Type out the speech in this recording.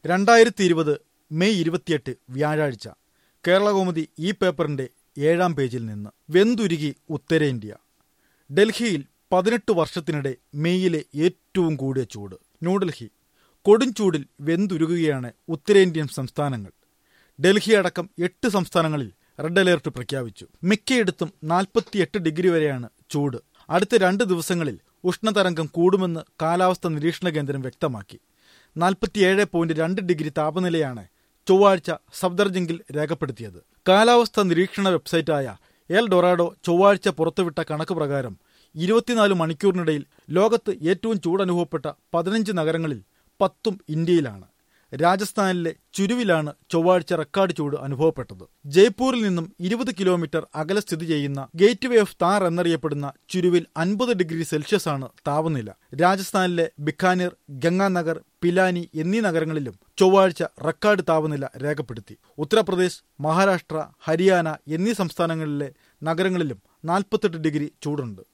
രണ്ടായിരത്തി ഇരുപത് മെയ് ഇരുപത്തിയെട്ട് വ്യാഴാഴ്ച കേരളകൗമുദി ഈ പേപ്പറിന്റെ ഏഴാം പേജിൽ നിന്ന് വെന്തുരുകി ഉത്തരേന്ത്യ ഡൽഹിയിൽ പതിനെട്ട് വർഷത്തിനിടെ മെയ്യിലെ ഏറ്റവും കൂടിയ ചൂട് ന്യൂഡൽഹി കൊടുംചൂടിൽ വെന്തുരുകുകയാണ് ഉത്തരേന്ത്യൻ സംസ്ഥാനങ്ങൾ ഡൽഹി അടക്കം എട്ട് സംസ്ഥാനങ്ങളിൽ റെഡ് അലേർട്ട് പ്രഖ്യാപിച്ചു മിക്കയിടത്തും നാൽപ്പത്തിയെട്ട് ഡിഗ്രി വരെയാണ് ചൂട് അടുത്ത രണ്ട് ദിവസങ്ങളിൽ ഉഷ്ണതരംഗം കൂടുമെന്ന് കാലാവസ്ഥാ നിരീക്ഷണ കേന്ദ്രം വ്യക്തമാക്കി നാൽപ്പത്തിയേഴ് പോയിന്റ് രണ്ട് ഡിഗ്രി താപനിലയാണ് ചൊവ്വാഴ്ച സഫ്ദർജംഗിൽ രേഖപ്പെടുത്തിയത് കാലാവസ്ഥാ നിരീക്ഷണ വെബ്സൈറ്റായ എൽ ഡൊറാഡോ ചൊവ്വാഴ്ച പുറത്തുവിട്ട കണക്ക് പ്രകാരം ഇരുപത്തിനാല് മണിക്കൂറിനിടയിൽ ലോകത്ത് ഏറ്റവും ചൂടനുഭവപ്പെട്ട പതിനഞ്ച് നഗരങ്ങളിൽ പത്തും ഇന്ത്യയിലാണ് രാജസ്ഥാനിലെ ചുരുവിലാണ് ചൊവ്വാഴ്ച റെക്കോർഡ് ചൂട് അനുഭവപ്പെട്ടത് ജയ്പൂരിൽ നിന്നും ഇരുപത് കിലോമീറ്റർ അകലെ സ്ഥിതി ചെയ്യുന്ന ഗേറ്റ് വേ ഓഫ് താർ എന്നറിയപ്പെടുന്ന ചുരുവിൽ അൻപത് ഡിഗ്രി സെൽഷ്യസ് ആണ് താപനില രാജസ്ഥാനിലെ ബിക്കാനീർ ഗംഗാനഗർ പിലാനി എന്നീ നഗരങ്ങളിലും ചൊവ്വാഴ്ച റെക്കോർഡ് താപനില രേഖപ്പെടുത്തി ഉത്തർപ്രദേശ് മഹാരാഷ്ട്ര ഹരിയാന എന്നീ സംസ്ഥാനങ്ങളിലെ നഗരങ്ങളിലും നാൽപ്പത്തെട്ട് ഡിഗ്രി ചൂടുണ്ട്